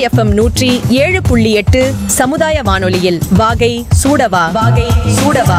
FM நூற்றி ஏழு புள்ளி எட்டு சமுதாய வானொலியில் வாகை சூடவா வாகை சூடவா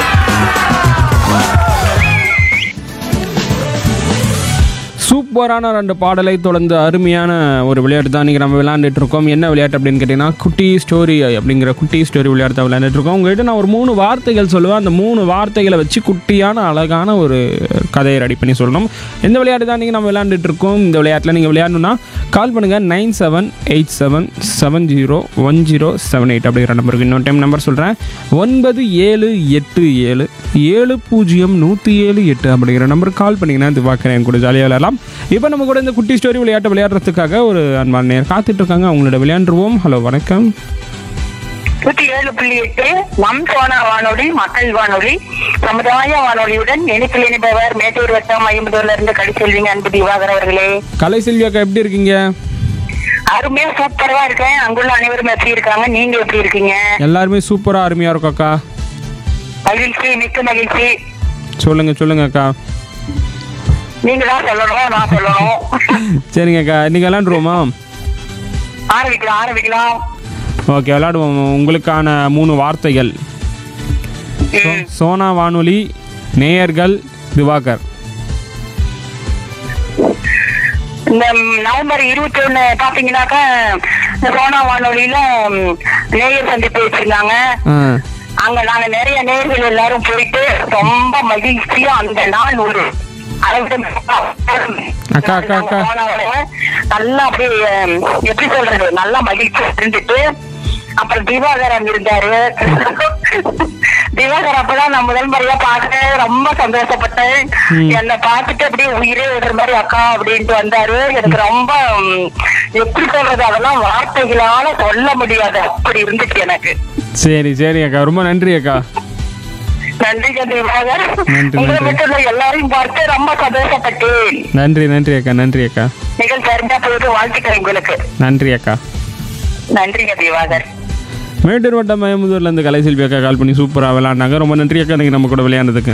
சூப்பரான ரெண்டு பாடலை தொடர்ந்து அருமையான ஒரு விளையாட்டு தான் இன்றைக்கி நம்ம விளையாண்டுட்டு இருக்கோம் என்ன விளையாட்டு அப்படின்னு கேட்டிங்கன்னா குட்டி ஸ்டோரி அப்படிங்கிற குட்டி ஸ்டோரி விளையாட்டு தான் விளையாண்டுட்டு இருக்கோம் உங்கள்கிட்ட நான் ஒரு மூணு வார்த்தைகள் சொல்லுவேன் அந்த மூணு வார்த்தைகளை வச்சு குட்டியான அழகான ஒரு கதையை ரெடி பண்ணி சொல்லணும் எந்த விளையாட்டு தான் நீங்கள் நம்ம விளையாண்டுட்டு இருக்கோம் இந்த விளையாட்டில் நீங்கள் விளையாடணும்னா கால் பண்ணுங்கள் nine seven eight seven seven zero one zero seven eight அப்படிங்கிற நம்பருக்கு இன்னொரு டைம் நம்பர் சொல்கிறேன் ஒன்பது ஏழு எட்டு ஏழு ஏழு பூஜ்ஜியம் நூற்றி ஏழு எட்டு அப்படிங்கிற நம்பருக்கு கால் பண்ணிங்கன்னா இது பார்க்குறேன் என் கூட ஜாலியாக விளையாடலாம் இப்போ நம்ம கூட இந்த குட்டி ஸ்டோரி விளையாட்டு விளையாடுறதுக்காக ஒரு அன்பான நேர் காத்துட்டு இருக்காங்க அவங்களோட விளையாண்டுருவோம் ஹலோ வணக்கம் நூத்தி ஏழு புள்ளி எட்டு நம் சோனா வானொலி மக்கள் வானொலி சமுதாய வானொலியுடன் இணைப்பில் இணைப்பவர் மேட்டூர் வட்டம் ஐம்பதூர்ல இருந்து கடிச்செல்விங்க அன்பு திவாகர் அவர்களே கலை செல்வி அக்கா எப்படி இருக்கீங்க அருமையா சூப்பரா இருக்கேன் அங்குள்ள அனைவரும் எப்படி இருக்காங்க நீங்க எப்படி இருக்கீங்க எல்லாருமே சூப்பராக அருமையாக இருக்கும் அக்கா மகிழ்ச்சி மிக்க மகிழ்ச்சி சொல்லுங்க சொல்லுங்க அக்கா நீங்க தான் சொல்லணும் நான் சொல்லணும் சரிங்க அக்கா இன்னைக்கு விளையாண்டுருவோமா ஆரம்பிக்கலாம் ஆரம்பிக்கலாம் ஓகே விளையாடுவோம் உங்களுக்கான மூணு வார்த்தைகள் ம். சோனா வானொலி நேயர்கள் திவாகர் இந்த நவம்பர் இருபத்தி ஒண்ணு பாத்தீங்கன்னாக்கா இந்த சோனா வானொலியில ம், நேயர் சந்திப்பு வச்சிருந்தாங்க ஆ அங்க நாங்க நிறைய நேர்கள் எல்லாரும் போயிட்டு ரொம்ப மகிழ்ச்சியா அந்த நாள் ஒரு அளவிட அக்கா, அக்கா, அக்கா. நல்லா அப்படியே ஹம், எப்படி சொல்றது நல்லா மகிழ்ச்சியா இருந்துட்டு அப்புறம் திவாகர் அங்க இருந்தாரு திவாகர் அப்பதான் நான் முதல் முறையா பார்த்தேன் ரொம்ப சந்தோஷப்பட்டேன் ம். என்னை பார்த்துட்டு அப்படியே உயிரே விடுற மாதிரி அக்கா அப்படின்ட்டு வந்தாரு எனக்கு ரொம்ப ஹம், எப்படி சொல்றது அதெல்லாம் வார்த்தைகளால சொல்ல முடியாது அப்படி இருந்துச்சு எனக்கு சரி சரி அக்கா ரொம்ப நன்றி அக்கா நன்றி திவாகர் நன்றி, உங்களை நன்றி. மட்டும் இல்ல, எல்லாரையும் பார்த்து ரொம்ப சந்தோஷப்பட்டேன் நன்றி நன்றி அக்கா நன்றி அக்கா நிகழ்ச்சி அறிஞ்சா போயிட்டு வாழ்த்துக்கிறேன் உங்களுக்கு நன்றி அக்கா நன்றிங்க திவாகர் மேட்டூர் வட்டம் மயமுதூர்லேருந்து கலை செல்வி அக்கா கால் பண்ணி சூப்பராக விளையாண்டாங்க ரொம்ப நன்றி அக்கா நீங்கள் நம்ம கூட விளையாண்டதுக்கு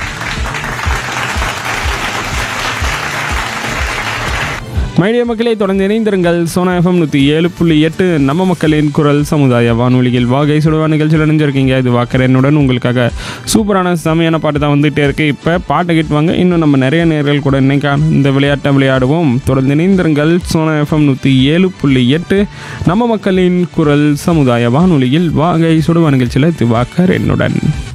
மைடிய மக்களை தொடர்ந்து இணைந்திருங்கள் சோனா எஃப்எம் நூற்றி ஏழு புள்ளி எட்டு நம்ம மக்களின் குரல் சமுதாய வானொலியில் வாகை சுடுவா நிகழ்ச்சியில் இணைஞ்சிருக்கீங்க இது வாக்கரனுடன் உங்களுக்காக சூப்பரான செமையான பாட்டு தான் வந்துகிட்டே இருக்கு இப்போ பாட்டை கேட்டுவாங்க இன்னும் நம்ம நிறைய நேர்கள் கூட இன்னைக்கான இந்த விளையாட்டை விளையாடுவோம் தொடர்ந்து இணைந்திருங்கள் சோனா எஃப்எம் நூற்றி ஏழு புள்ளி எட்டு நம்ம மக்களின் குரல் சமுதாய வானொலியில் வாகை சுடுவா நிகழ்ச்சியில் இது வாக்கர் என்னுடன்